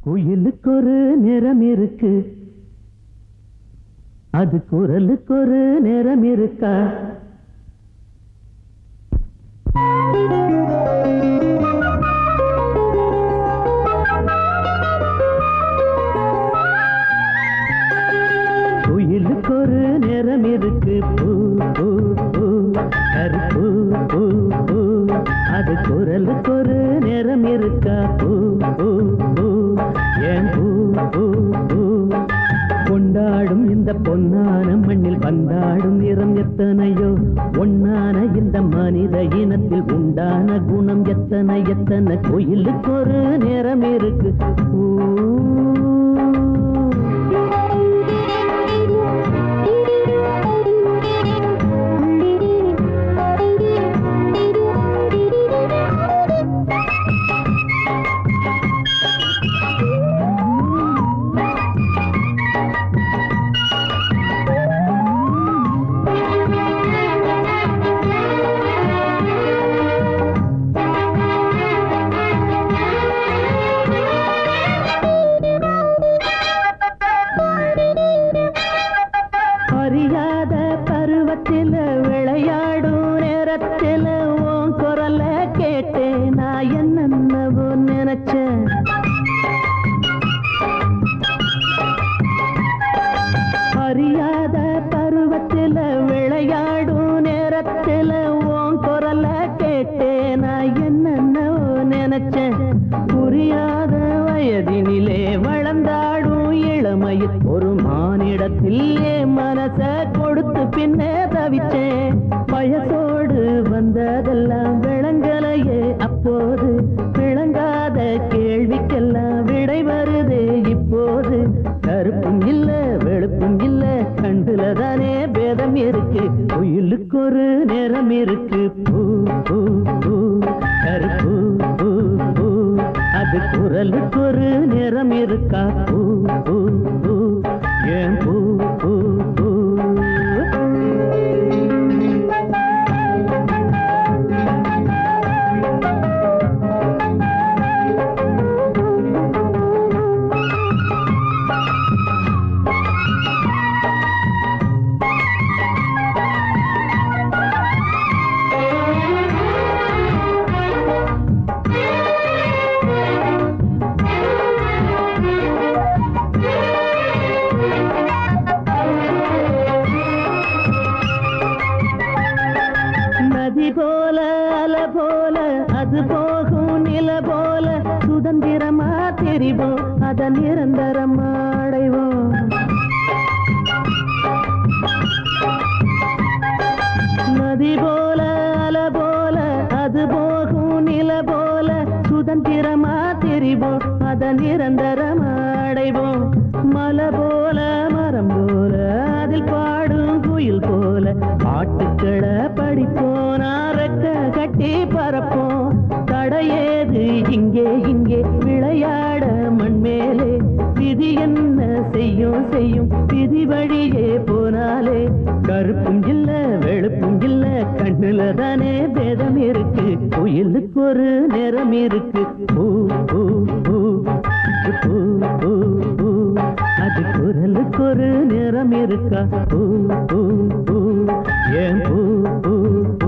குயிலுக்கு ஒரு நிறம் இருக்கு அது குரலுக்கு ஒரு நிறம் இருக்கா குயிலுக்கு ஒரு நிறம் இருக்கு பூ பூ பூ கருப்பு பூ பூ அது குரலுக்கு ஒரு நிறம் இருக்கா பூ பூ பூ ஏன் பூ பூ பூ கொண்டாடும் இந்த பொன்னான மண்ணில் பந்தாடும் நிறம் எத்தனையோ ஒன்னான இந்த மனித இனத்தில் உண்டான குணம் எத்தனை எத்தனை கோயிலுக்கு ஒரு நிறம் இருக்கு பூ அறியாத பருவத்தில விளையாடும் நேரத்தில உன் குரல கேட்டேன் நான் என்னென்னவோ நினைச்சேன் அறியாத பருவத்தில விளையாடும் நேரத்தில உன் குரல கேட்டேன் நான் என்னென்னவோ நினைச்சேன் புரியாத வயதினிலே வளர்ந்தாடும் இளமையில் ஒரு மானிடத்தில் என் மனச கொடுத்து பின்னே தவிச்சேன் வயசோடு வந்ததெல்லாம் விளங்கலையே அப்போது விளங்காத கேள்விக்கெல்லாம் விடை வருதே இப்போது கருப்பும் இல்ல வெளுப்பும் இல்ல கண்டுல தானே பேதம் இருக்கு உயிலுக்கு ஒரு நிறம் இருக்கு பூ பூ பூ கருப்பு பூ பூ அது குரலுக்கு ஒரு நிறம் இருக்கா பூ பூ பூ ஏன் பூ பூ பூ நதி போல அல போல அது போகும் நில போல சுதந்திரமா தெரிவோம் அத நிரந்தரமா அடைவோம் நதி போல அல போல அது போகும் நில போல சுதந்திரமா தெரிவோம் அத நிரந்தரமா அடைவோம் மலை போல மரம் போல அதில் பாடும் குயில் போல பாட்டுக்களை படிப்போம் நாரக்க கட்டி பறப்போம் தடையேது இங்கே இங்கே விளையாட மண் மேலே விதி என்ன செய்யும் செய்யும் விதி வழியே போனாலே கருப்பும் இல்ல வெளுப்பும் இல்ல கண்ணுல தானே பேதம் இருக்கு குயிலுக்கு ஒரு நிறம் இருக்கு பூ பூ பூ பூ பூ பூ அது குரலுக்கு ஒரு நிறம் இருக்கா பூ பூ பூ ஏன் பூ பூ பூ